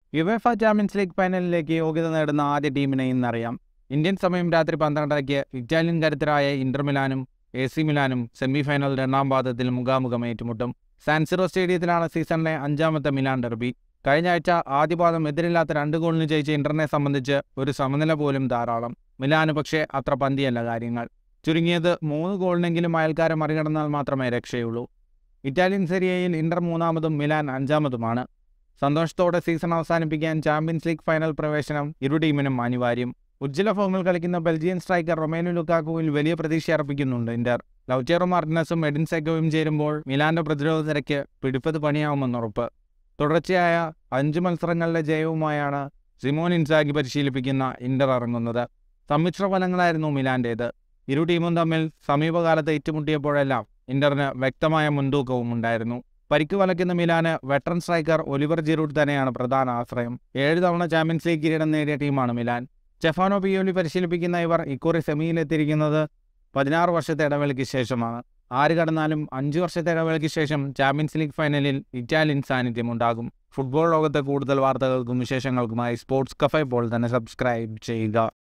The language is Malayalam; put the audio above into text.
യുവേഫ ചാമ്പ്യൻസ് ലീഗ് ഫൈനലിലേക്ക് യോഗ്യത നേടുന്ന ആദ്യ ടീമിനെ ഇന്നറിയാം ഇന്ത്യൻ സമയം രാത്രി പന്ത്രണ്ടരയ്ക്ക് ഇറ്റാലിയൻ കരുത്തരായ ഇന്റർ മിലാനും എ സി മിലാനും സെമി ഫൈനൽ രണ്ടാം പാദത്തിൽ മുഖാമുഖം ഏറ്റുമുട്ടും സാൻസിറോ സ്റ്റേഡിയത്തിലാണ് സീസണിലെ അഞ്ചാമത്തെ മിലാൻ ഡെർബി കഴിഞ്ഞ ആഴ്ച ആദ്യപാദം എതിരില്ലാത്ത രണ്ട് ഗോളിന് ജയിച്ച ഇന്ററിനെ സംബന്ധിച്ച് ഒരു സമനില പോലും ധാരാളം മിലാന് പക്ഷേ അത്ര പന്തിയല്ല കാര്യങ്ങൾ ചുരുങ്ങിയത് മൂന്ന് ഗോളിനെങ്കിലും അയൽക്കാരെ മറികടന്നാൽ മാത്രമേ രക്ഷയുള്ളൂ ഇറ്റാലിയൻ സെരിയയിൽ ഇന്റർ മൂന്നാമതും മിലാൻ അഞ്ചാമതുമാണ് സന്തോഷത്തോടെ സീസൺ അവസാനിപ്പിക്കാൻ ചാമ്പ്യൻസ് ലീഗ് ഫൈനൽ പ്രവേശനം ഇരു ടീമിനും അനിവാര്യം ഉജ്ജ്വല ഫോമിൽ കളിക്കുന്ന ബെൽജിയൻ സ്ട്രൈക്കർ റൊമേനു ലുക്കാക്കുവിൽ വലിയ പ്രതീക്ഷ അർപ്പിക്കുന്നുണ്ട് ഇന്റർ ലൗച്ചേറോ മാർട്ടിനസും എഡിൻ സെക്കോയും ചേരുമ്പോൾ മിലാന്റെ പ്രതിരോധ നിരക്ക് പിടിപ്പത് പണിയാവുമെന്നുറപ്പ് തുടർച്ചയായ അഞ്ച് മത്സരങ്ങളിലെ ജയവുമായാണ് സിമോൻ ഇൻസാഗി പരിശീലിപ്പിക്കുന്ന ഇന്റർ ഇറങ്ങുന്നത് സമ്മിശ്ര ഫലങ്ങളായിരുന്നു മിലാന്റേത് ഇരു ടീമും തമ്മിൽ സമീപകാലത്ത് ഏറ്റുമുട്ടിയപ്പോഴെല്ലാം ഇന്ററിന് വ്യക്തമായ മുൻതൂക്കവും ഉണ്ടായിരുന്നു പരിക്ക് വലയ്ക്കുന്ന മിലാന് വെട്ടറൻ സ്ട്രൈക്കർ ഒലിവർ ജിറൂഡ് തന്നെയാണ് പ്രധാന ആശ്രയം ഏഴ് തവണ ചാമ്പ്യൻസ് ലീഗ് കിരീടം നേടിയ ടീമാണ് മിലാൻ സ്റ്റെഫാനോ പിയോലി പരിശീലിപ്പിക്കുന്ന ഇവർ ഇക്കുറി സെമിയിലെത്തിയിരിക്കുന്നത് പതിനാറ് വർഷത്തെ ഇടവേളയ്ക്ക് ശേഷമാണ് ആര് കടന്നാലും അഞ്ച് വർഷത്തെ ഇടവേളയ്ക്ക് ശേഷം ചാമ്പ്യൻസ് ലീഗ് ഫൈനലിൽ ഇറ്റാലിയൻ സാന്നിധ്യമുണ്ടാകും ഫുട്ബോൾ ലോകത്തെ കൂടുതൽ വാർത്തകൾക്കും വിശേഷങ്ങൾക്കുമായി സ്പോർട്സ് കഫേ പോൾ തന്നെ സബ്സ്ക്രൈബ് ചെയ്യുക